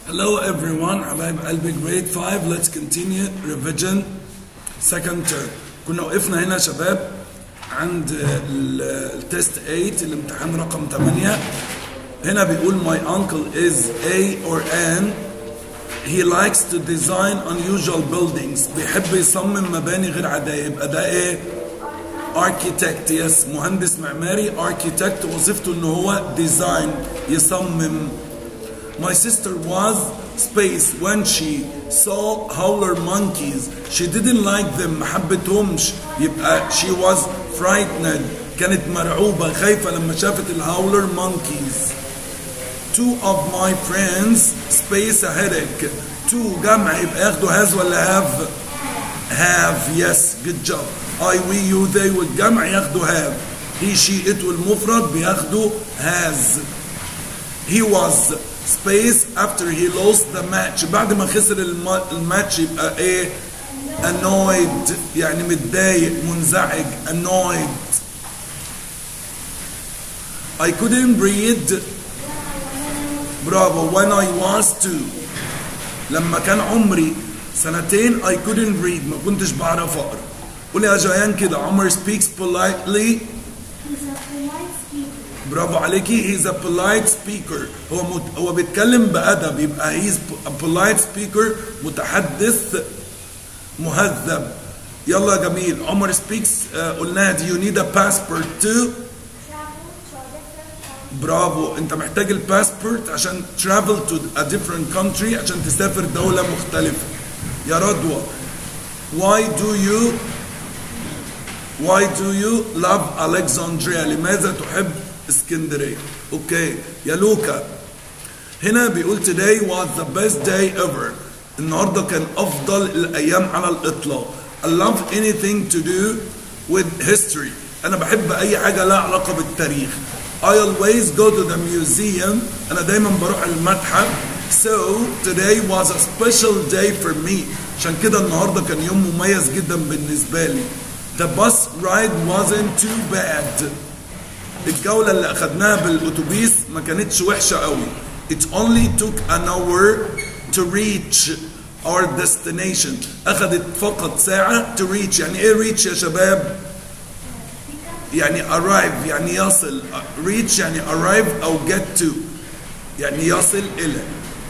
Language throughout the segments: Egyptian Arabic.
Hello everyone حبايب قلبي grade 5 let's continue revision second term كنا وقفنا هنا يا شباب عند التست 8 الامتحان رقم 8 هنا بيقول my uncle is A or N he likes to design unusual buildings بيحب يصمم مباني غير عادية يبقى ده ايه architect يس مهندس معماري architect وظيفته ان هو design يصمم My sister was space when she saw howler monkeys. She didn't like them ما حبتهمش يبقى she was frightened كانت مرعوبة خايفة لما شافت الهاولر monkeys. Two of my friends space a headache. Two جمع يبقى ياخدوا has ولا have؟ have yes good job. I we you they والجمع ياخدوا have. he she it والمفرد بياخدوا has. He was space after he lost the match بعد ما خسر الم- الماتش يبقى ايه annoyed يعني متضايق منزعج annoyed I couldn't breathe برافو when I was two لما كان عمري سنتين I couldn't read ما كنتش بعرف اقرا قول يا جيان كده عمر speaks politely He's a polite speaker. برافو عليكي he's a polite speaker هو مت... هو بيتكلم بأدب يبقى he's a polite speaker متحدث مهذب يلا يا جميل عمر speaks آه، قلناها دي you need a passport to Travel to a different country. برافو انت محتاج الباسبورت عشان travel to a different country عشان تسافر دولة مختلفة يا رضوى why do you why do you love Alexandria لماذا تحب اسكندرية اوكي يا لوكا هنا بيقول today was the best day ever النهارده كان افضل الايام على الاطلاق I love anything to do with history انا بحب اي حاجه لها علاقه بالتاريخ I always go to the museum انا دايما بروح المتحف so today was a special day for me عشان كده النهارده كان يوم مميز جدا بالنسبه لي The bus ride wasn't too bad الجولة اللي أخدناها بالأتوبيس ما كانتش وحشة قوي. It only took an hour to reach our destination. أخدت فقط ساعة to reach يعني إيه reach يا شباب؟ يعني arrive يعني يصل reach يعني arrive أو get to يعني يصل إلى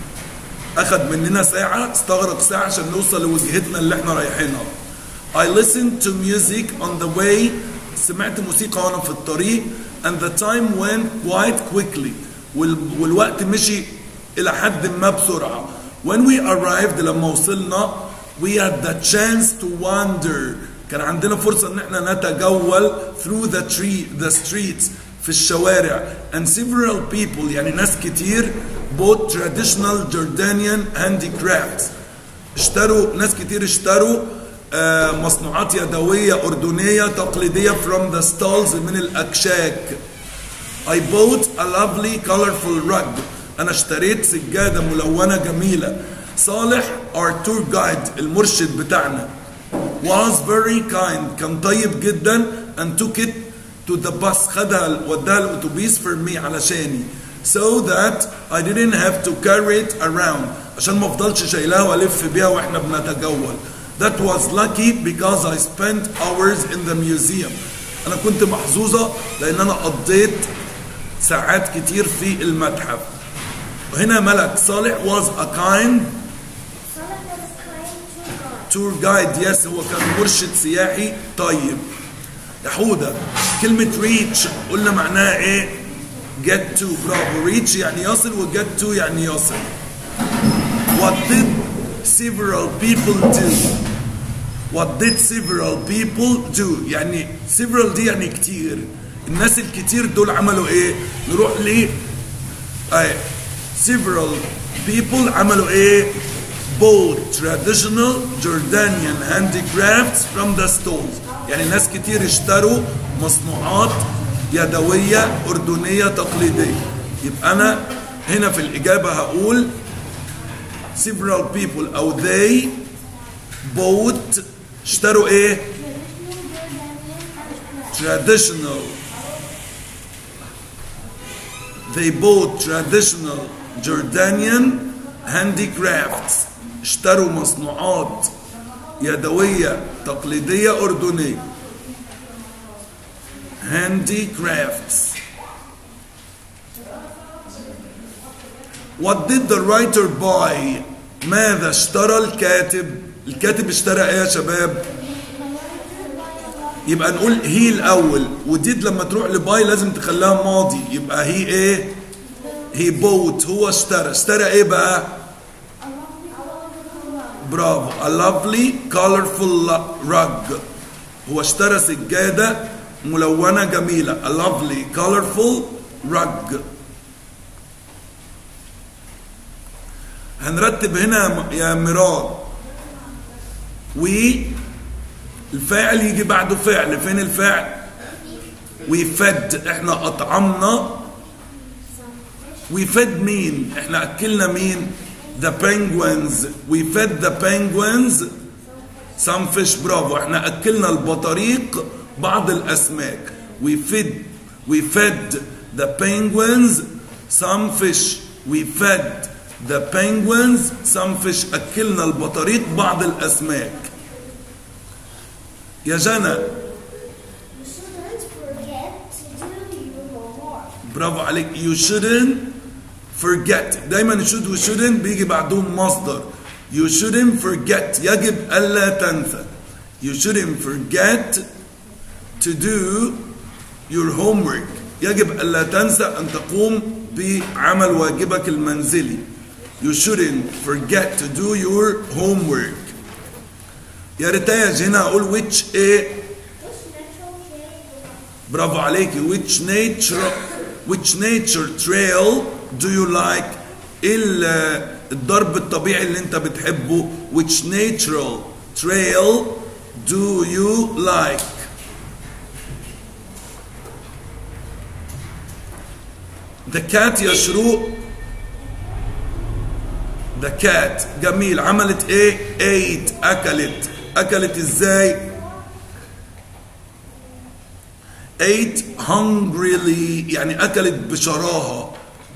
أخد مننا ساعة استغرق ساعة عشان نوصل لوجهتنا اللي احنا رايحينها. I listened to music on the way سمعت موسيقى وانا في الطريق and the time went quite quickly وال, والوقت مشي الى حد ما بسرعة when we arrived لما وصلنا we had the chance to wander كان عندنا فرصة ان احنا نتجول through the tree the streets في الشوارع and several people يعني ناس كتير bought traditional Jordanian handicrafts اشتروا ناس كتير اشتروا آه، مصنوعات يدوية أردنية تقليدية from the stalls من الأكشاك I bought a lovely colorful rug أنا اشتريت سجادة ملونة جميلة صالح our tour guide المرشد بتاعنا was very kind كان طيب جدا and took it to the bus خدها وداها الأتوبيس for me علشاني so that I didn't have to carry it around عشان ما افضلش شايلها والف بيها واحنا بنتجول that was lucky because I spent hours in the museum انا كنت محظوظة لان انا قضيت ساعات كتير في المتحف وهنا ملك صالح was a kind Solid was a kind tour tour guide. guide يس هو كان مرشد سياحي طيب يا حودة كلمة reach قلنا معناها ايه get to برافو reach يعني يصل و get to يعني يصل what did several people do what did several people do يعني several دي يعني كتير الناس الكتير دول عملوا ايه نروح ل آه، several people عملوا ايه bought traditional Jordanian handicrafts from the stalls يعني ناس كتير اشتروا مصنوعات يدوية أردنية تقليدية يبقى أنا هنا في الإجابة هقول several people أو they bought اشتروا إيه Traditional traditional Jordanian handicrafts. they bought traditional Jordanian هاندي كرافتس اشتروا مصنوعات يدوية تقليدية أردنية هاندي كرافتس What did the writer buy? ماذا اشترى الكاتب؟ الكاتب اشترى ايه يا شباب؟ يبقى نقول هي الاول وديد لما تروح لباي لازم تخليها ماضي يبقى هي ايه؟ هي بوت هو اشترى اشترى ايه بقى؟ برافو a lovely colorful rug هو اشترى سجادة ملونة جميلة a lovely colorful rug هنرتب هنا يا مراد و الفاعل يجي بعده فعل فين الفعل ويفد احنا اطعمنا ويفد مين احنا اكلنا مين the penguins we fed the penguins some fish برافو احنا اكلنا البطاريق بعض الاسماك we fed we fed the penguins some fish we fed the penguins some fish اكلنا البطاريق بعض الاسماك يا جنى You shouldn't forget to do your homework. برافو عليك you shouldn't forget دايما should و shouldn't بيجي بعدهم مصدر you shouldn't forget يجب ألا تنسى you shouldn't forget to do your homework يجب ألا تنسى أن تقوم بعمل واجبك المنزلي you shouldn't forget to do your homework يا ريتاج هنا أقول which a Which natural trail برافو عليكي which nature which nature trail do you like ايه ال- الضرب الطبيعي اللي انت بتحبه which natural trail do you like the cat يا شروق the cat جميل عملت ايه ate اكلت اكلت ازاي ate hungrily يعني أكلت بشراهة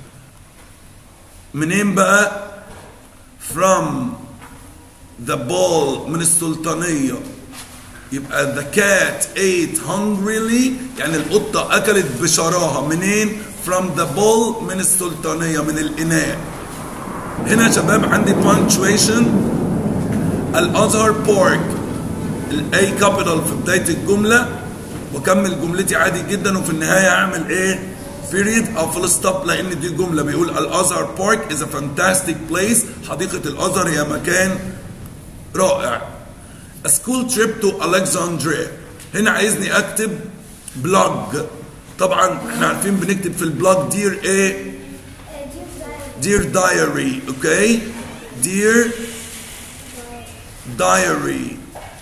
منين بقى from the ball من السلطانية يبقى the cat ate hungrily يعني القطة أكلت بشراهة منين from the ball من السلطانية من الإناء هنا يا شباب عندي punctuation الأزهر بارك الاي كابيتال في بدايه الجمله واكمل جملتي عادي جدا وفي النهايه اعمل ايه بيريد او فول ستوب لان دي جمله بيقول الازهر بارك از ا فانتاستيك بليس حديقه الازهر هي مكان رائع A school trip to Alexandria هنا عايزني اكتب بلوج طبعا احنا عارفين بنكتب في البلوج دير ايه uh, dear diary. dear diary okay dear diary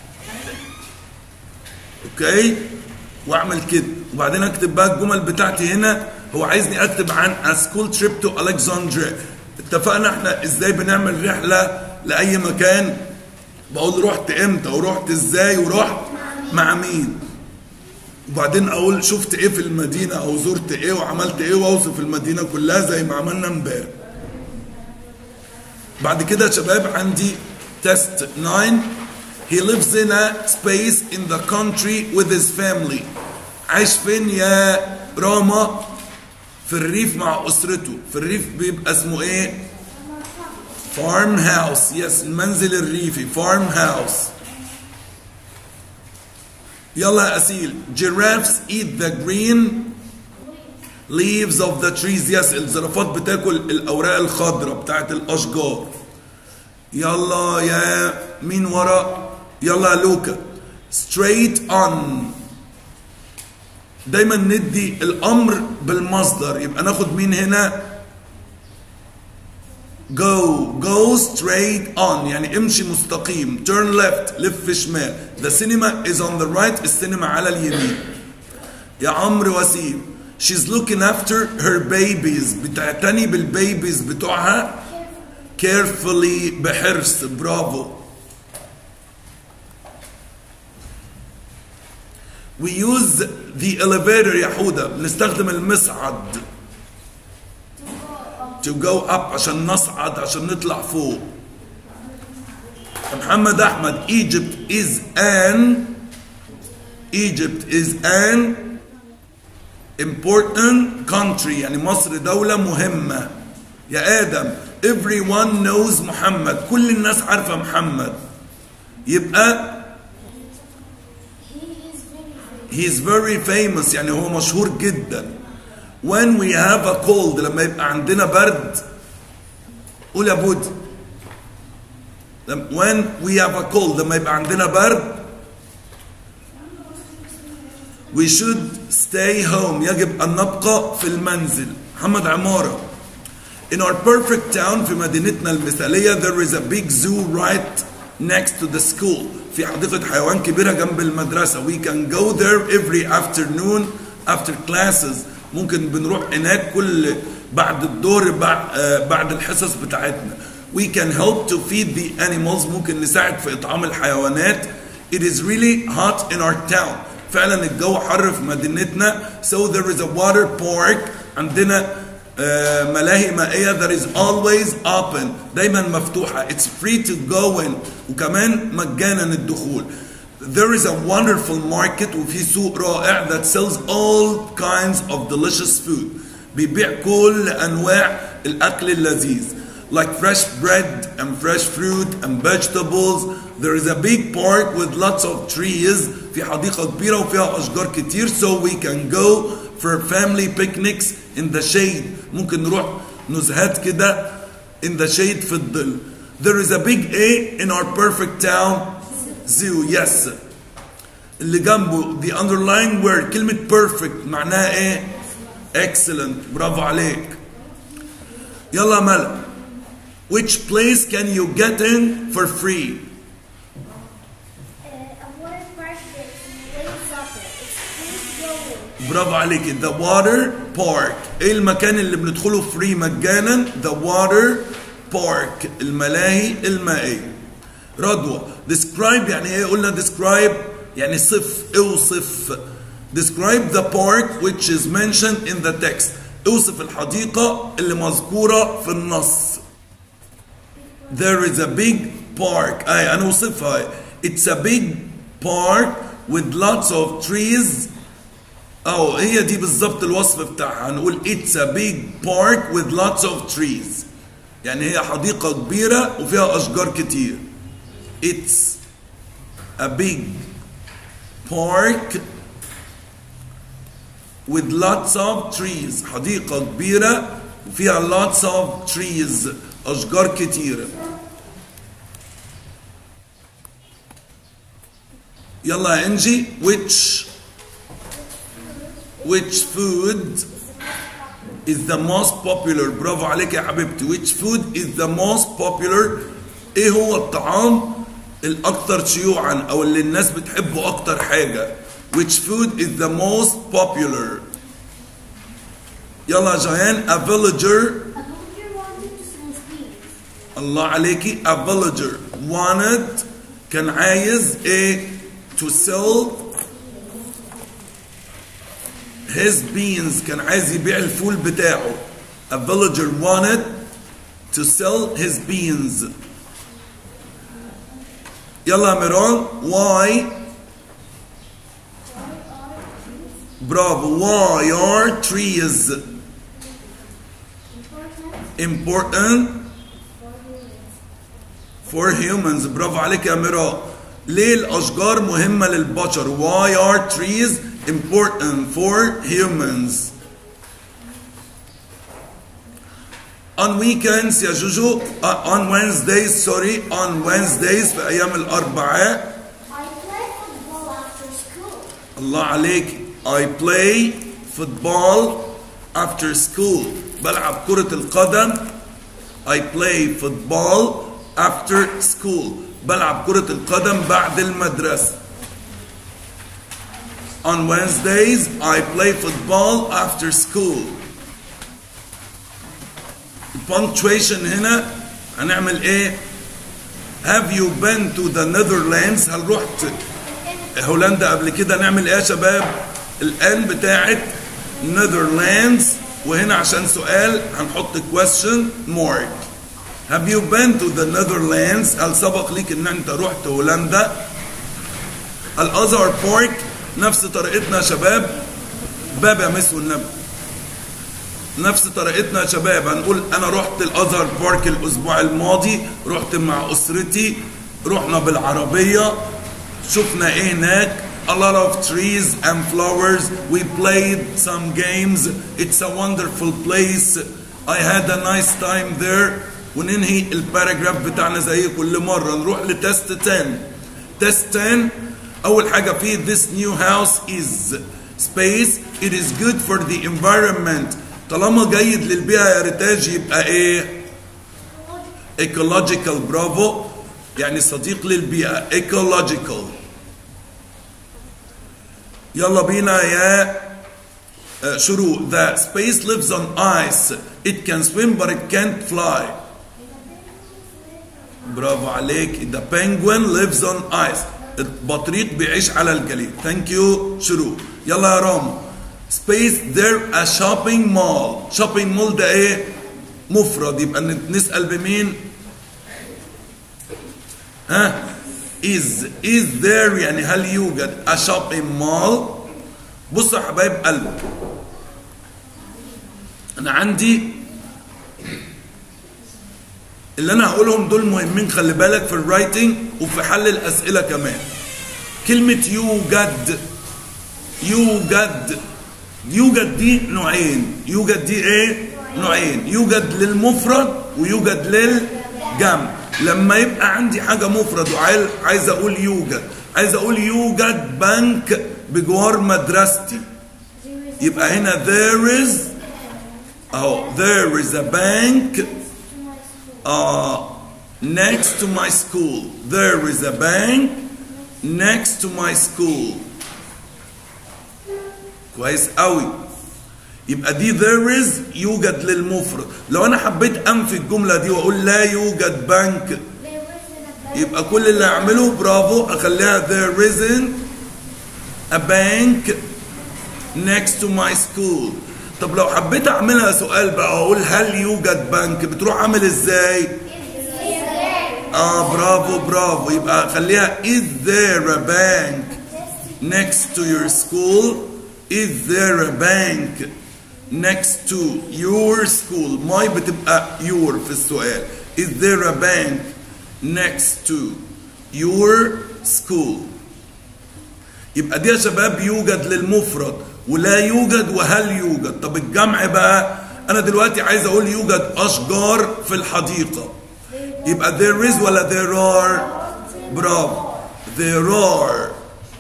اوكي واعمل كده وبعدين اكتب بقى الجمل بتاعتي هنا هو عايزني اكتب عن a school trip to Alexandria اتفقنا احنا ازاي بنعمل رحله لاي مكان بقول رحت امتى ورحت ازاي ورحت مع مين وبعدين اقول شفت ايه في المدينه او زرت ايه وعملت ايه واوصف المدينه كلها زي ما عملنا امبارح بعد كده يا شباب عندي تيست 9 he lives in a space in the country with his family عايش فين يا راما في الريف مع اسرته في الريف بيبقى اسمه ايه فارم هاوس يس المنزل الريفي فارم هاوس يلا يا اسيل giraffes eat the green leaves of the trees يس الزرافات بتاكل الاوراق الخضراء بتاعت الاشجار يلا يا مين ورا يلا يا لوكا straight on دايما ندي الامر بالمصدر يبقى ناخد مين هنا go go straight on يعني امشي مستقيم turn left لف شمال the cinema is on the right السينما على اليمين يا عمرو وسيم she's looking after her babies بتعتني بالبيبيز بتوعها carefully بحرص برافو we use the elevator يا حودة بنستخدم المصعد To go up to go up عشان نصعد عشان نطلع فوق محمد أحمد Egypt is an Egypt is an important country يعني مصر دولة مهمة يا آدم everyone knows محمد كل الناس عارفة محمد يبقى He is very famous. he is very famous يعني هو مشهور جدا when we have a cold لما يبقى عندنا برد قول يا بود لم- when we have a cold لما يبقى عندنا برد we should stay home يجب أن نبقى في المنزل محمد عمارة In our perfect town في مدينتنا المثالية there is a big zoo right next to the school في حديقة حيوان كبيرة جنب المدرسة we can go there every afternoon after classes ممكن بنروح هناك كل بعد الدور بعد, آه، بعد الحصص بتاعتنا we can help to feed the animals ممكن نساعد في إطعام الحيوانات it is really hot in our town فعلا الجو حر في مدينتنا so there is a water park عندنا آه، ملاهي مائية that is always open دايما مفتوحة it's free to go in وكمان مجانا الدخول there is a wonderful market وفي سوق رائع that sells all kinds of delicious food بيبيع كل أنواع الأكل اللذيذ like fresh bread and fresh fruit and vegetables there is a big park with lots of trees في حديقة كبيرة وفيها أشجار كتير so we can go for family picnics in the shade ممكن نروح نزهات كده in the shade في الظل there is a big A in our perfect town zoo yes اللي جنبه the underlying word كلمة perfect معناها ايه excellent برافو عليك يلا يا ملا which place can you get in for free Uh, a water park that waves up it. It's free going. برافو عليك the water park ايه المكان اللي بندخله فري مجانا the water park الملاهي المائية رضوى describe يعني ايه قلنا describe يعني صف اوصف describe the park which is mentioned in the text اوصف الحديقة اللي مذكورة في النص there is a big park اي انا اوصفها it's a big park with lots of trees أو هي دي بالظبط الوصف بتاعها هنقول it's a big park with lots of trees يعني هي حديقة كبيرة وفيها أشجار كتير it's a big park with lots of trees حديقة كبيرة وفيها lots of trees أشجار كتيرة يلا يا انجي which which food is the most popular برافو عليك يا حبيبتي which food is the most popular ايه هو الطعام الاكثر شيوعا او اللي الناس بتحبه اكتر حاجة which food is the most popular يلا يا جيان a villager A villager wanted to sell his beans. الله عليكي a villager wanted كان عايز ايه to sell his beans كان عايز يبيع الفول بتاعه a villager wanted to sell his beans يلا يا ميران why برافو why are trees Important important for humans برافو عليك يا ميرا ليه الاشجار مهمه للبشر why are trees important for humans on weekends يا جوجو uh, on Wednesdays sorry on Wednesdays في ايام الاربعاء I play football after school. الله عليك I play football after school بلعب كرة القدم I play football after school بلعب كرة القدم بعد المدرسة On Wednesdays I play football after school punctuation هنا هنعمل ايه Have you been to the Netherlands هل رحت هولندا قبل كده نعمل ايه يا شباب الان بتاعت Netherlands وهنا عشان سؤال هنحط question mark Have you been to the Netherlands هل سبق ليك ان انت رحت هولندا الازهر بارك نفس طريقتنا يا شباب باب يا مس والنبي نفس طريقتنا يا شباب هنقول انا رحت الازهر بارك الاسبوع الماضي رحت مع اسرتي رحنا بالعربيه شفنا ايه هناك a lot of trees and flowers we played some games it's a wonderful place I had a nice time there وننهي الباراجراف بتاعنا زي كل مره نروح لتست 10 تست 10 اول حاجه فيه this new house is space it is good for the environment طالما جيد للبيئه يا ريتاج يبقى ايه ecological برافو يعني صديق للبيئه ecological يلا بينا يا آه، شروق the space lives on ice it can swim but it can't fly برافو عليك the penguin lives on ice البطريق بيعيش على الجليد thank you شروق يلا يا رامو space there a shopping mall shopping mall ده ايه مفرد يبقى نسأل بمين ها is is there يعني هل يوجد a shopping mall بصوا يا حبايب قلب انا عندي اللي انا هقولهم دول مهمين خلي بالك في الرايتنج وفي حل الاسئله كمان كلمه يوجد يوجد يوجد دي نوعين يوجد دي ايه نوعين يوجد للمفرد ويوجد للجمع لما يبقى عندي حاجه مفرد وعايز عايز اقول يوجد عايز اقول يوجد بنك بجوار مدرستي يبقى هنا there is اهو there is a bank uh, next to my school there is a bank next to my school كويس قوي يبقى دي there is يوجد للمفرد لو انا حبيت انفي الجمله دي واقول لا يوجد بنك يبقى كل اللي اعمله برافو اخليها there isn't a bank next to my school طب لو حبيت اعملها سؤال بقى اقول هل يوجد بنك بتروح عامل ازاي اه برافو برافو يبقى خليها is there a bank next to your school is there a bank next to your school my بتبقى your في السؤال is there a bank next to your school يبقى دي يا شباب يوجد للمفرد ولا يوجد وهل يوجد طب الجمع بقى انا دلوقتي عايز اقول يوجد اشجار في الحديقه يبقى there is ولا there are برافو there are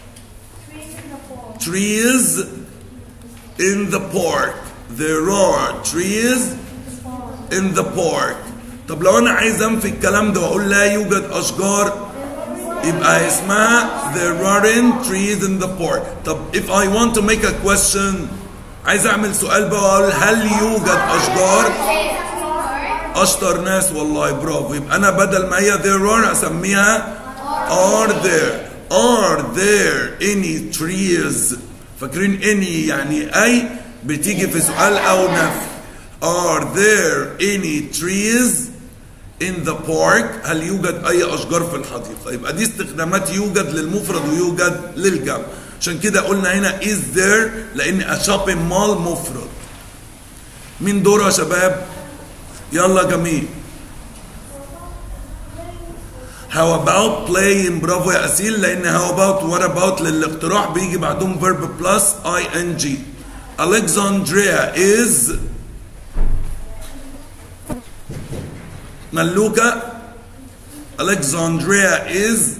trees in the park there are trees in the park طب لو انا عايز انفي الكلام ده واقول لا يوجد اشجار يبقى اسمها there aren't trees in the park طب if I want to make a question عايز اعمل سؤال بقى واقول هل يوجد اشجار اشطر ناس والله برافو يبقى انا بدل ما هي there are اسميها are there are there any trees فاكرين any يعني اي بتيجي في سؤال او نفي are there any trees in the park هل يوجد اي اشجار في الحديقه يبقى دي استخدامات يوجد للمفرد ويوجد للجمع عشان كده قلنا هنا is there لان a shopping mall مفرد مين دوره يا شباب يلا جميل how about playing برافو يا اسيل لان how about what about للاقتراح بيجي بعدهم verb plus ing Alexandria is ملوكة Alexandria is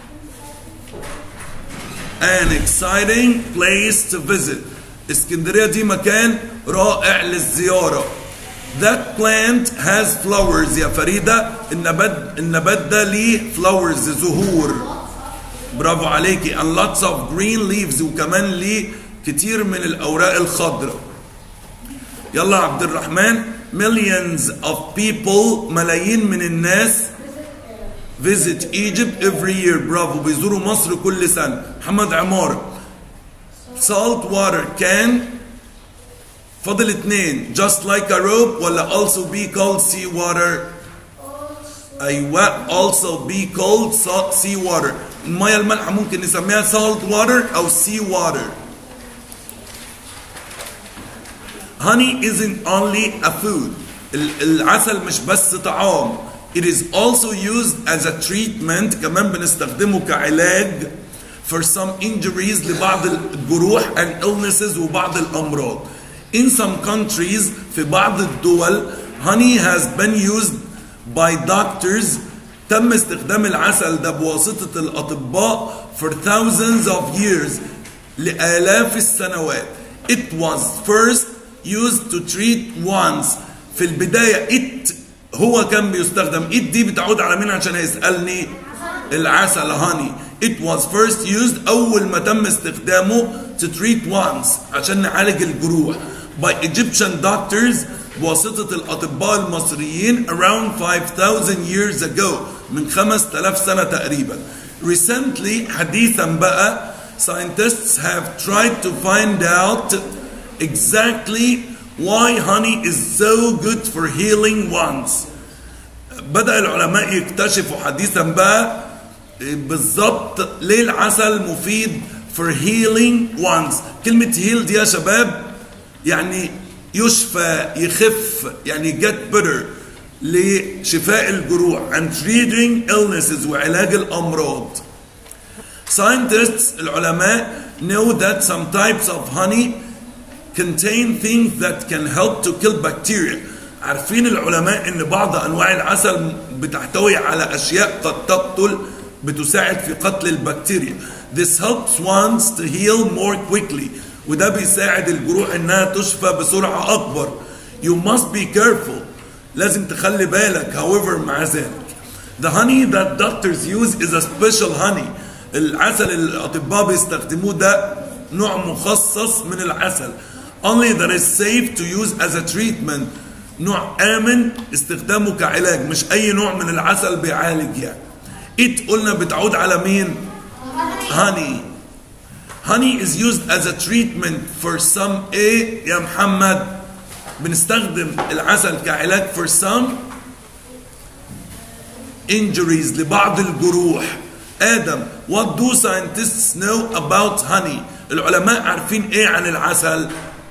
an exciting place to visit اسكندرية دي مكان رائع للزيارة That plant has flowers يا فريدة النبات النبات ده ليه flowers زهور برافو عليكي and lots of green leaves وكمان ليه كتير من الأوراق الخضراء يلا عبد الرحمن millions of people ملايين من الناس visit Egypt every year برافو بيزوروا مصر كل سنة محمد عمارة salt water can فاضل اتنين just like a rope ولا also be called sea water ايوه also be called sa- sea water الميه المالحه ممكن نسميها salt water او sea water honey isn't only a food ال- العسل مش بس طعام it is also used as a treatment كمان بنستخدمه كعلاج for some injuries لبعض الجروح and illnesses وبعض الأمراض in some countries في بعض الدول honey has been used by doctors تم استخدام العسل ده بواسطة الأطباء for thousands of years لآلاف السنوات it was first used to treat wounds في البداية it هو كان بيستخدم it دي بتعود على مين عشان يسألني العسل honey it was first used أول ما تم استخدامه to treat wounds عشان نعالج الجروح by Egyptian doctors بواسطة الأطباء المصريين around 5000 years ago من 5000 سنة تقريبا recently حديثا بقى scientists have tried to find out exactly why honey is so good for healing wounds بدأ العلماء يكتشفوا حديثا بقى بالظبط ليه العسل مفيد for healing wounds كلمة heal دي يا شباب يعني يشفى يخف يعني get better لشفاء الجروح and treating illnesses وعلاج الأمراض Scientists العلماء know that some types of honey contain things that can help to kill bacteria عارفين العلماء ان بعض انواع العسل بتحتوي على اشياء قد تقتل بتساعد في قتل البكتيريا This helps ones to heal more quickly وده بيساعد الجروح انها تشفى بسرعة اكبر You must be careful لازم تخلي بالك however مع ذلك The honey that doctors use is a special honey العسل اللي الاطباء بيستخدموه ده نوع مخصص من العسل only that is safe to use as a treatment نوع آمن استخدامه كعلاج مش أي نوع من العسل بيعالج يعني it قلنا بتعود على مين honey honey is used as a treatment for some ايه يا محمد بنستخدم العسل كعلاج for some injuries لبعض الجروح آدم what do scientists know about honey العلماء عارفين ايه عن العسل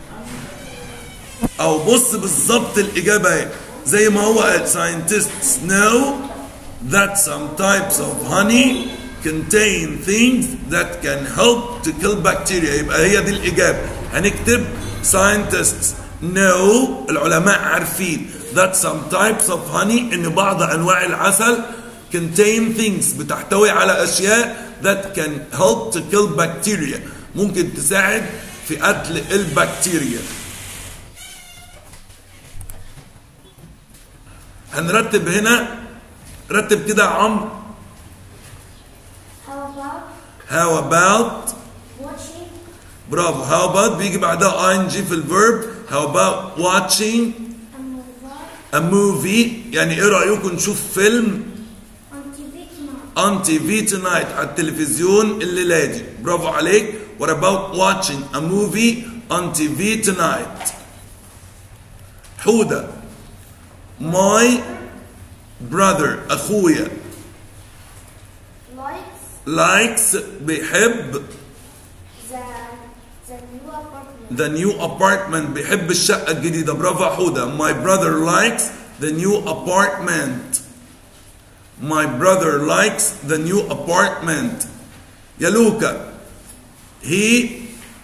او بص بالظبط الاجابه ايه زي ما هو قال scientists know that some types of honey contain things that can help to kill bacteria يبقى هي دي الاجابه هنكتب scientists know العلماء عارفين that some types of honey ان بعض انواع العسل contain things بتحتوي على اشياء that can help to kill bacteria ممكن تساعد في قتل البكتيريا هنرتب هنا رتب كده يا عمرو How about how about watching برافو how about بيجي بعدها ing في الفيرب how about watching a movie a movie يعني ايه رايكم نشوف فيلم on TV tonight? on TV tonight على التلفزيون الليلة دي برافو عليك what about watching a movie on TV tonight حودة my brother أخويا Likes likes بيحب the the new apartment. the new apartment بيحب الشقة الجديدة برافو يا حودة my brother likes the new apartment my brother likes the new apartment يا لوكا he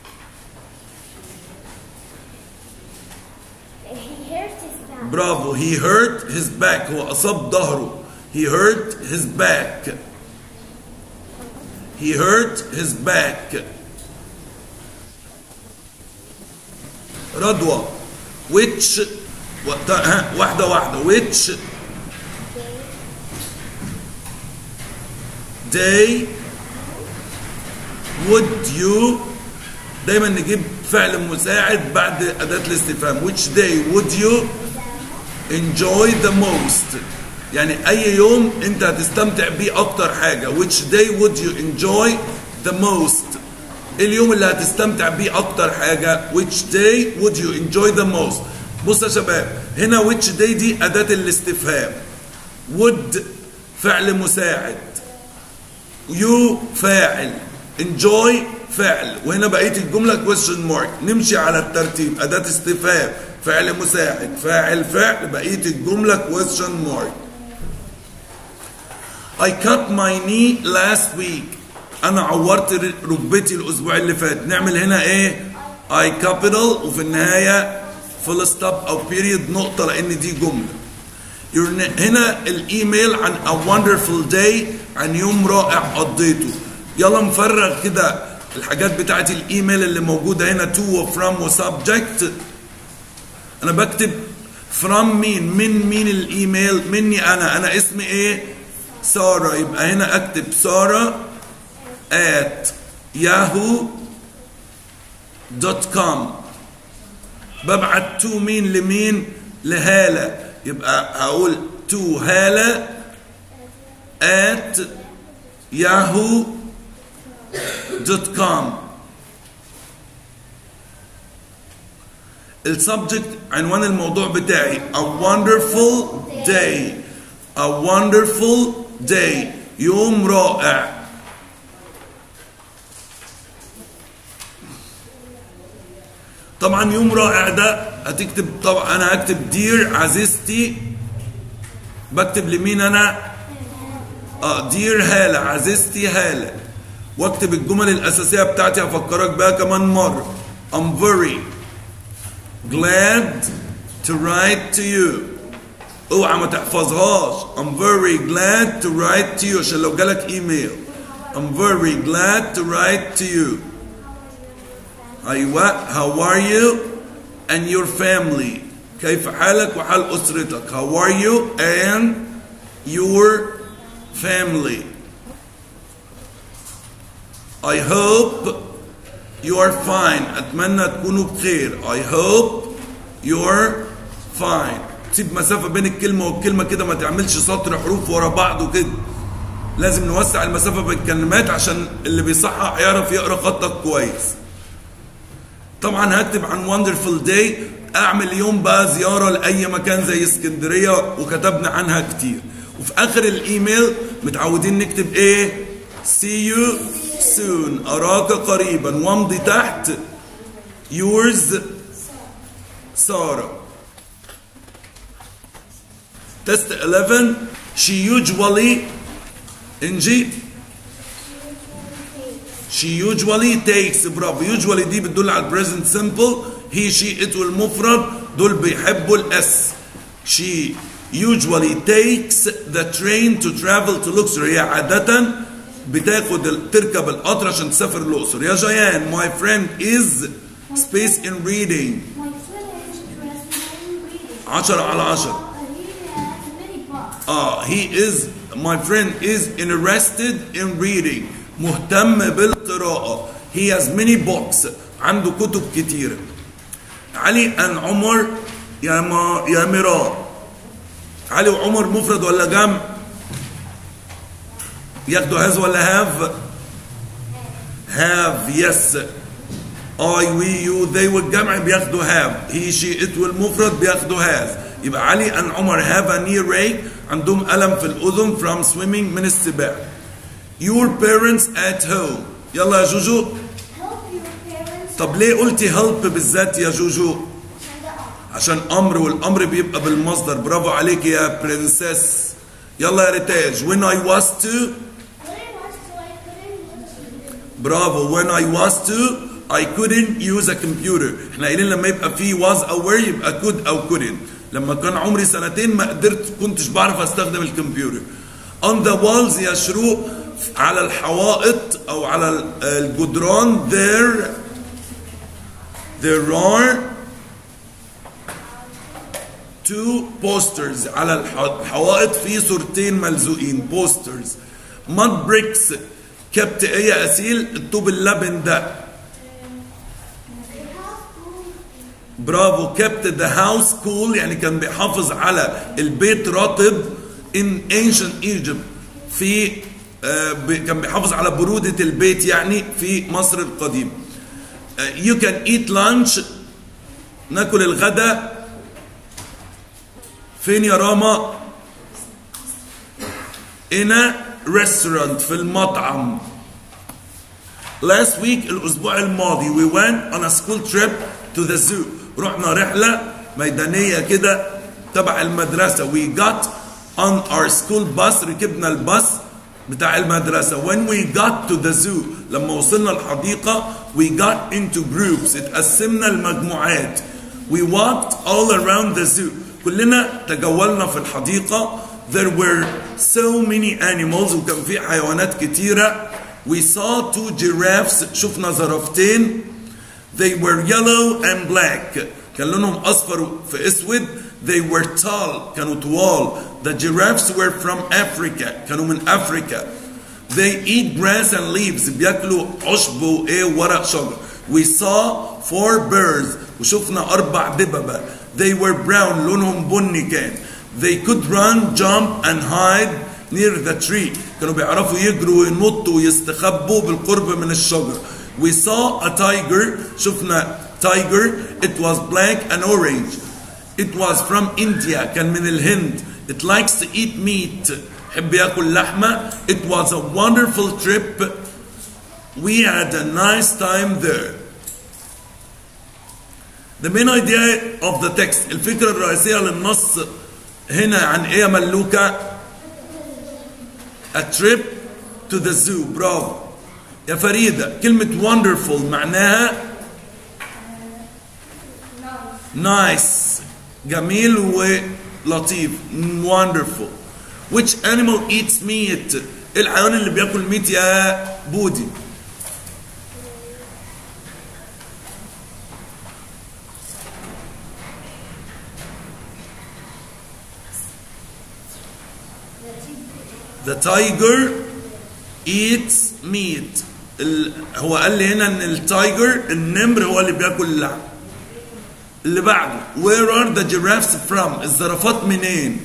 He hurt his back. برافو he hurt his back هو أصاب ظهره he hurt his back he hurt his back رضوى which و- ها، واحدة واحدة which day would you دايما نجيب فعل مساعد بعد أداة الاستفهام which day would you enjoy the most يعني أي يوم أنت هتستمتع بيه أكتر حاجة which day would you enjoy the most اليوم اللي هتستمتع بيه اكتر حاجه which day would you enjoy the most بص يا شباب هنا which day دي اداه الاستفهام would فعل مساعد you فاعل enjoy فعل وهنا بقيه الجمله question mark نمشي على الترتيب اداه استفهام فعل مساعد فاعل فعل بقيه الجمله question mark I cut my knee last week انا عورت ركبتي الاسبوع اللي فات نعمل هنا ايه I capital وفي النهايه full stop او period نقطه لان دي جمله Your- هنا الايميل عن a wonderful day عن يوم رائع قضيته يلا نفرغ كده الحاجات بتاعت الايميل اللي موجوده هنا to و from و subject انا بكتب from مين من مين الايميل مني انا انا اسمي ايه ساره يبقى هنا اكتب ساره at yahoo دوت كوم ببعت تو مين لمين لهالة يبقى هقول تو هالة at yahoo دوت كوم السبجكت عنوان الموضوع بتاعي a wonderful day a wonderful day يوم رائع طبعا يوم رائع ده هتكتب طبعا انا هكتب دير عزيزتي بكتب لمين انا اه دير هالة عزيزتي هالة واكتب الجمل الاساسيه بتاعتي هفكرك بها كمان مره I'm very glad to write to you اوعى ما تحفظهاش I'm very glad to write to you عشان لو جالك ايميل I'm very glad to write to you أيوة how are you and your family كيف حالك وحال أسرتك how are you and your family I hope you are fine أتمنى تكونوا بخير I hope you're fine سيب مسافة بين الكلمة والكلمة كده ما تعملش سطر حروف ورا بعض وكده لازم نوسع المسافة بين الكلمات عشان اللي بيصحح يعرف يقرأ خطك كويس طبعا هكتب عن وندرفul داي اعمل يوم بقى زياره لاي مكان زي اسكندريه وكتبنا عنها كتير وفي اخر الايميل متعودين نكتب ايه see you soon اراك قريبا وامضي تحت yours ساره تست 11 she usually انجي she usually takes برافو usually دي بتدل على present simple he she it والمفرد دول بيحبوا الاس she usually takes the train to travel to Luxor هي عادة بتاخد ال- تركب القطر عشان تسافر الأقصر يا جيان my friend is space in reading My friend is interested in reading. 10 على 10 Uh, he has many books. اه he is my friend is interested in reading مهتم بالقراءة he has many books عنده كتب كتيرة علي and عمر يا ما يا مرار علي وعمر مفرد ولا جمع ياخدوا هاز ولا have have yes I we you they والجمع بياخدوا have he she it والمفرد بياخدوا has يبقى علي and عمر have an earache عندهم ألم في الأذن from swimming من السباحة your parents at home يلا يا جوجو Help your parents طب ليه قلتي help بالذات يا جوجو and the art. عشان أمر والأمر بيبقى بالمصدر برافو عليك يا برنسس يلا يا ريتاج when I was to When I was to, I couldn't use برافو when I was to I couldn't use a computer احنا قايلين لما يبقى في was او were يبقى could او couldn't لما كان عمري سنتين ما قدرت كنتش بعرف استخدم الكمبيوتر on the walls يا شروق على الحوائط او على ال- الجدران there there are two posters على الح- الحوائط في صورتين ملزوقين posters mud bricks كبت ايه يا اسيل الطوب اللبن ده برافو kept the house cool يعني كان بيحافظ على البيت رطب in ancient Egypt في آه، ب- كان بيحافظ على برودة البيت يعني في مصر القديم آه، you can eat lunch ناكل الغداء فين يا راما in a restaurant في المطعم last week الأسبوع الماضي we went on a school trip to the zoo رحنا رحلة ميدانية كده تبع المدرسة we got on our school bus ركبنا الباص بتاع المدرسة when we got to the zoo لما وصلنا الحديقة we got into groups اتقسمنا المجموعات we walked all around the zoo كلنا تجولنا في الحديقة there were so many animals وكان في حيوانات كتيرة we saw two giraffes شفنا زرافتين they were yellow and black كان لونهم أصفر في أسود they were tall كانوا طوال the giraffes were from Africa كانوا من أفريقيا they eat grass and leaves بياكلوا عشب وإيه ورق شجر we saw four birds وشفنا أربع دببة they were brown لونهم بني كان they could run jump and hide near the tree كانوا بيعرفوا يجروا وينطوا ويستخبوا بالقرب من الشجر we saw a tiger شفنا tiger it was black and orange it was from India كان من الهند it likes to eat meat يحب ياكل لحمة it was a wonderful trip we had a nice time there The main idea of the text الفكرة الرئيسية للنص هنا عن ايه يا ملوكة a trip to the zoo برافو يا فريدة كلمة wonderful معناها nice جميل ولطيف wonderful which animal eats meat إيه الحيوان اللي بياكل ميت يا بودي The tiger eats meat. ال... هو قال لي هنا ان التايجر النمر هو اللي بياكل اللحم. اللي بعده Where are the giraffes from؟ الزرافات منين؟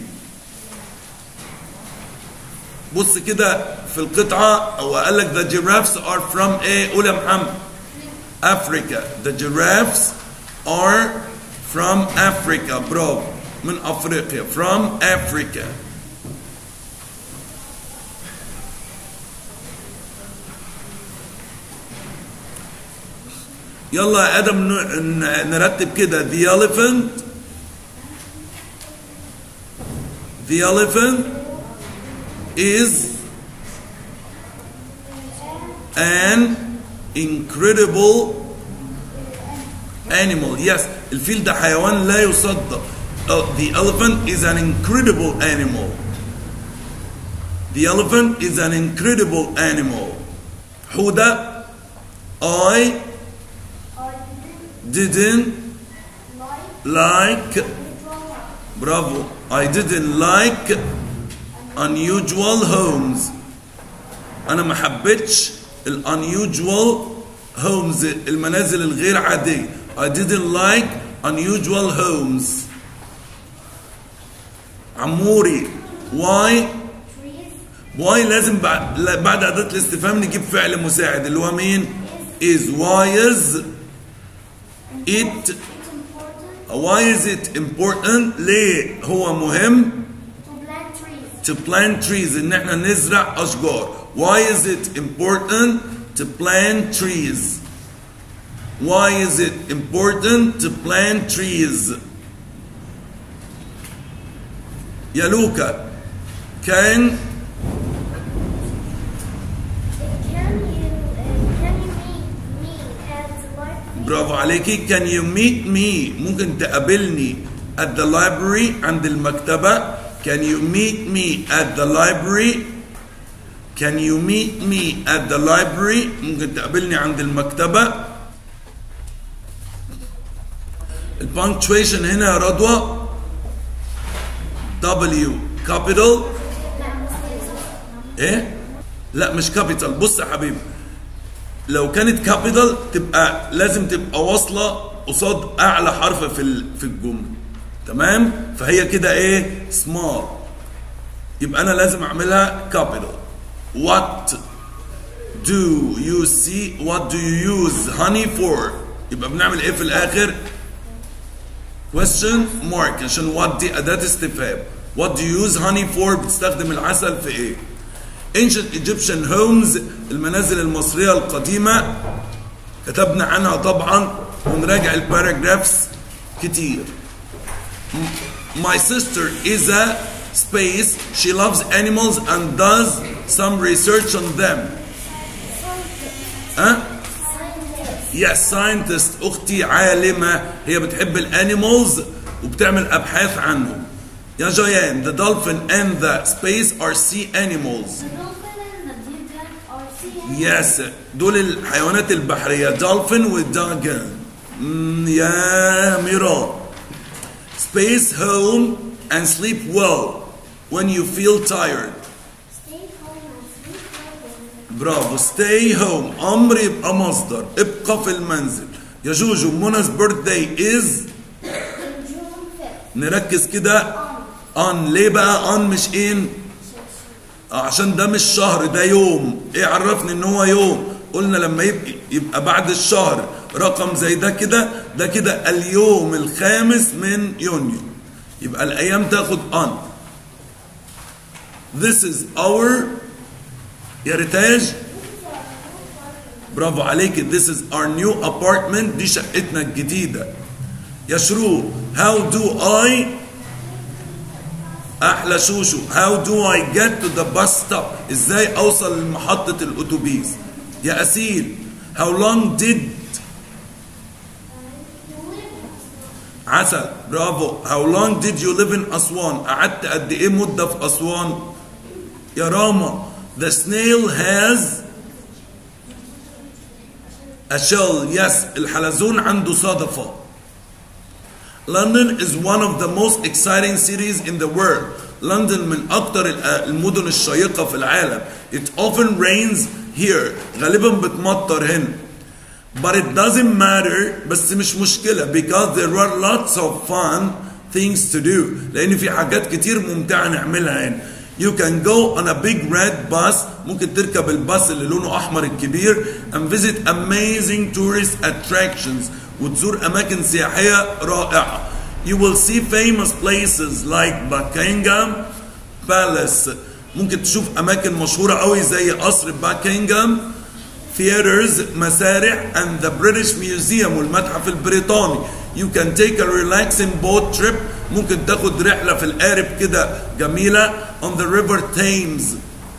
بص كده في القطعة هو قال لك the giraffes are from ايه؟ قول يا محمد. Africa. The giraffes are from Africa. برافو. من افريقيا. From Africa. يلا يا ادم ن- ن- نرتب كده the elephant the elephant is an incredible animal yes الفيل ده حيوان لا يصدق Uh, the elephant is an incredible animal the elephant is an incredible animal حودة I I didn't didn't like like bravo I didn't like unusual homes انا ما حبيتش ال unusual homes المنازل الغير عادية I didn't like unusual homes عموري why trees why لازم بعد لا- بعد أداة الاستفهام نجيب فعل مساعد اللي هو مين is why is it it's important why is it important ليه هو مهم to plant trees to plant trees ان احنا نزرع اشجار why is it important to plant trees why is it important to plant trees يا لوكا كان can you uh, can you meet me at the library برافو عليكي can you meet me ممكن تقابلني at the library عند المكتبة can you meet me at the library can you meet me at the library ممكن تقابلني عند المكتبة البانكتويشن هنا يا رضوى W capital ايه لا مش كابيتال بص يا حبيبي لو كانت كابيتال تبقى لازم تبقى واصله قصاد اعلى حرف في ال- في الجمله تمام فهي كده ايه سمال يبقى انا لازم اعملها كابيتال what do you see what do you use honey for يبقى بنعمل ايه في الاخر question mark عشان what دي اداة استفهام what do you use honey for بتستخدم العسل في ايه ancient Egyptian homes المنازل المصرية القديمة كتبنا عنها طبعا ونراجع الباراجرافز كتير My sister is a space. She loves animals and does some research on them. ها؟ Yes, scientist أختي عالمة هي بتحب الانيمالز وبتعمل أبحاث عنهم. يا جيان the dolphin and the space are sea animals. The dolphin and the dugong are sea Yes دول الحيوانات البحرية dolphin والداجن يا ميرا space home and sleep well when you feel tired Stay home and sleep well. برافو stay home أمر يبقى مصدر ابقى في المنزل يا جوجو منا's birthday is On June 5th. نركز كده on ليه بقى on مش in آه، عشان ده مش شهر ده يوم ايه عرفني ان هو يوم قلنا لما يبقى, يبقى بعد الشهر رقم زي ده كده ده كده اليوم الخامس من يونيو يبقى الايام تاخد on this is our يا ريتاج برافو عليك this is our new apartment دي شقتنا الجديدة يا شروق how do I احلى شوشو how do I get to the bus stop ازاي اوصل لمحطة الاتوبيس يا اسيل how long did عسل برافو how long did you live in أسوان قعدت قد ايه مدة في أسوان يا راما the snail has a shell yes الحلزون عنده صدفة London is one of the most exciting cities in the world. London من أكتر المدن الشيقة في العالم. It often rains here. غالبا بتمطر هنا. But it doesn't matter بس مش مشكلة because there are lots of fun things to do. لأن في حاجات كتير ممتعة نعملها هنا. You can go on a big red bus ممكن تركب الباص اللي لونه أحمر الكبير and visit amazing tourist attractions وتزور أماكن سياحية رائعة. You will see famous places like Buckingham Palace. ممكن تشوف أماكن مشهورة قوي زي قصر باكنغهام theaters مسارح and the British Museum والمتحف البريطاني. You can take a relaxing boat trip ممكن تاخد رحلة في القارب كده جميلة on the river Thames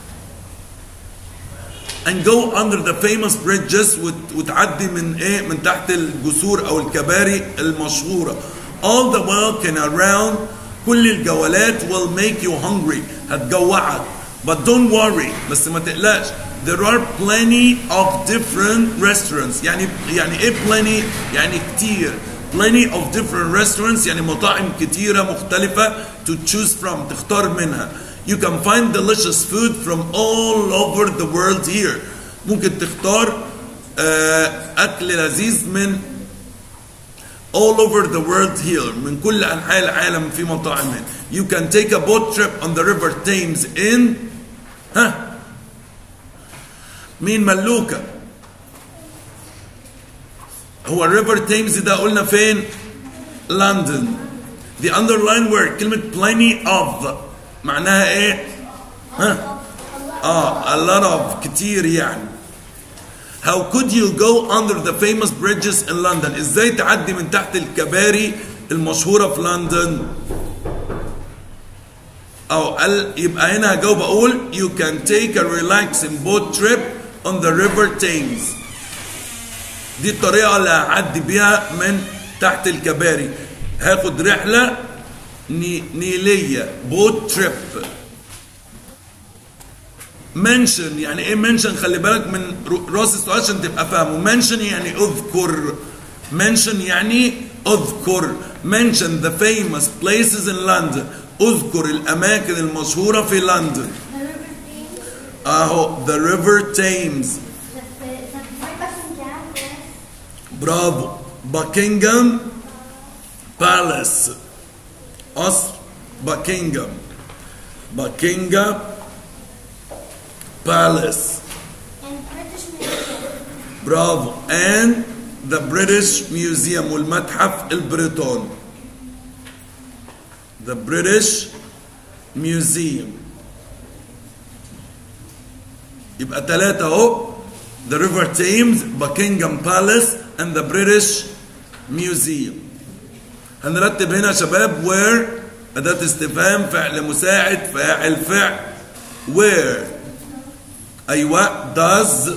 and go under the famous bridges وت- وتعدي من ايه من تحت الجسور او الكباري المشهوره all the walking around كل الجولات will make you hungry هتجوعك but don't worry بس ما تقلقش there are plenty of different restaurants يعني يعني ايه plenty يعني كتير plenty of different restaurants يعني مطاعم كتيرة مختلفة to choose from تختار منها you can find delicious food from all over the world here ممكن تختار آه، أكل لذيذ من all over the world here من كل أنحاء العالم في مطاعم هنا you can take a boat trip on the river Thames in ها مين ملوكة هو الريفر تيمز ده قلنا فين لندن the underline word كلمة plenty of معناها ايه ها اه a lot of كتير يعني how could you go under the famous bridges in London ازاي تعدي من تحت الكباري المشهورة في لندن او قال يبقى هنا هجاوب اقول you can take a relaxing boat trip on the river Thames دي الطريقة اللي هعدي بيها من تحت الكباري هاخد رحلة ني- نيلية بوت تريب منشن يعني ايه منشن خلي بالك من رو- راس السؤال عشان تبقى فاهمه منشن يعني اذكر منشن يعني اذكر mention the famous places in London اذكر الاماكن المشهورة في لندن The river Thames, اهو the river Thames the, the, the Buckingham Palace, برافو باكنغهام بالاس قصر باكنغهام باكنغهام palace and British Museum. برافو and the British Museum والمتحف البريطاني the British Museum يبقى ثلاثة اهو the River Thames Buckingham Palace and the British Museum هنرتب هنا يا شباب where أداة استفهام فعل مساعد فاعل فعل where أيوة does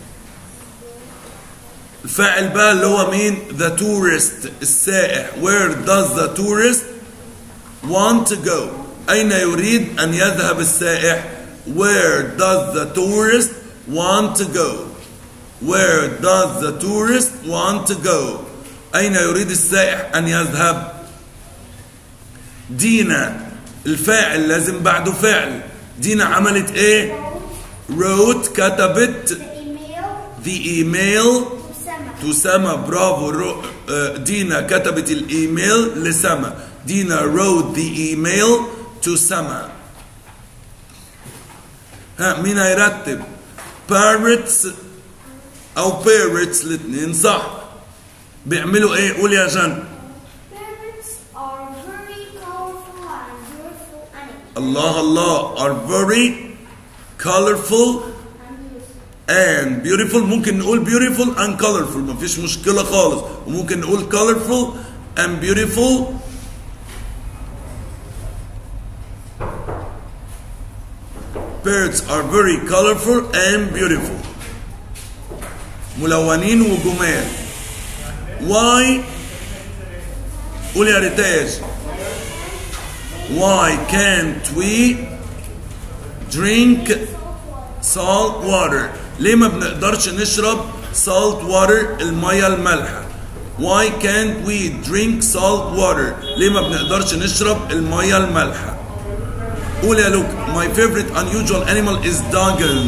الفاعل بقى اللي هو مين the tourist السائح where does the tourist want to go أين يريد أن يذهب السائح where does the tourist want to go where does the tourist want to go أين يريد السائح أن يذهب دينا الفاعل لازم بعده فعل دينا عملت ايه wrote كتبت The email the email to Sama. to سما برافو رو آه، دينا كتبت الايميل لسما دينا wrote the email to سما ها مين هيرتب parrots او parrots الاثنين صح بيعملوا ايه قول يا جن Parrots are very colorful and beautiful animals. الله الله are very colorful And beautiful. and beautiful ممكن نقول beautiful and colorful مفيش مشكلة خالص وممكن نقول colorful and beautiful birds are very colorful and beautiful ملونين وجمال why قول يا ريتاج why can't we drink salt water ليه ما بنقدرش نشرب salt water المية المالحة why can't we drink salt water ليه ما بنقدرش نشرب المية المالحة قول يا لوك my favorite unusual animal is doggen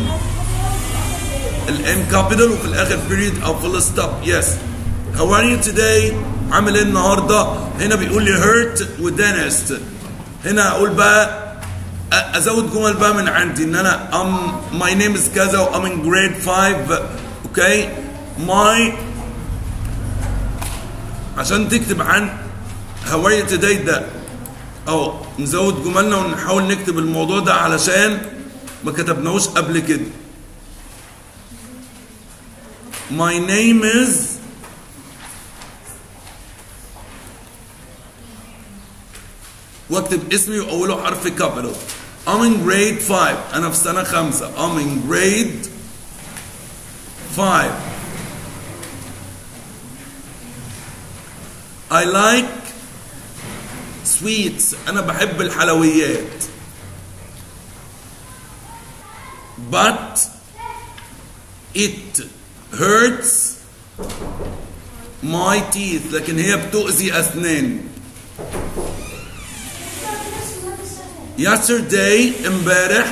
الام كابيتال وفي الاخر period او full stop yes how are you today عامل ايه النهارده هنا بيقول لي hurt ودنست هنا اقول بقى أ- ازود جمل بقى من عندي ان انا um my name is كذا و I'm in grade 5 okay my عشان تكتب عن how are you today ده او نزود جملنا ونحاول نكتب الموضوع ده علشان ما كتبناهوش قبل كده My name is واكتب اسمي واوله حرف كابيتال I'm in grade 5 انا في سنة خمسة I'm in grade 5 I like sweets انا بحب الحلويات but it hurts my teeth لكن هي بتؤذي أسناني yesterday امبارح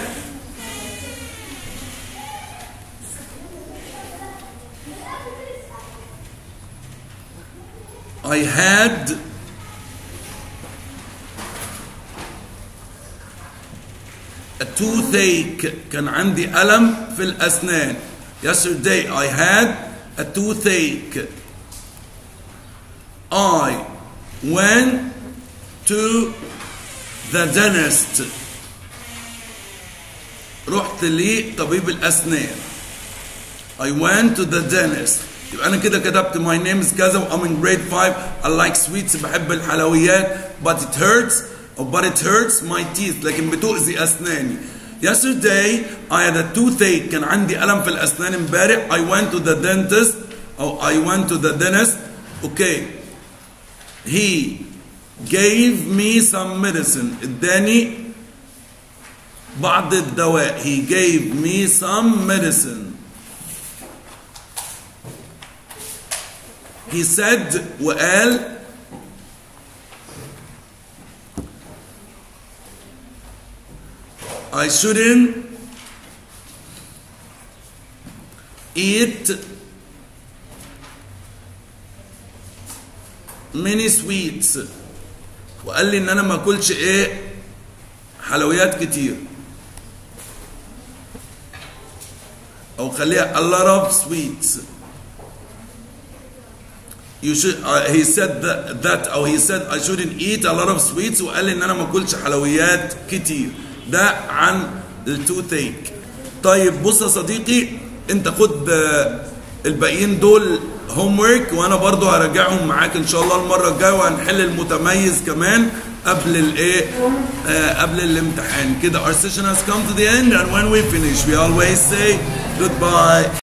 I had a toothache كان عندي ألم في الأسنان yesterday I had a toothache I went to the dentist رحت لطبيب الأسنان I went to the dentist يبقى أنا كده كتبت my name is كذا و I'm in grade 5 I like sweets بحب الحلويات but it hurts أو but it hurts my teeth لكن بتؤذي أسناني yesterday I had a toothache كان عندي ألم في الأسنان امبارح I went to the dentist أو I went to the dentist okay he gave me some medicine اداني بعض الدواء he gave me some medicine he said وقال I shouldn't eat many sweets وقال لي ان انا ما اكلش ايه حلويات كتير او خليها a lot of sweets you should uh, he said that, that او he said I shouldn't eat a lot of sweets وقال ان انا ما اكلش حلويات كتير ده عن التوثيك طيب بص يا صديقي انت خد آه، الباقيين دول هوم ورك وانا برضو هراجعهم معاك ان شاء الله المره الجايه وهنحل المتميز كمان قبل الايه آه قبل الامتحان كده our session has come to the end and when we finish we always say goodbye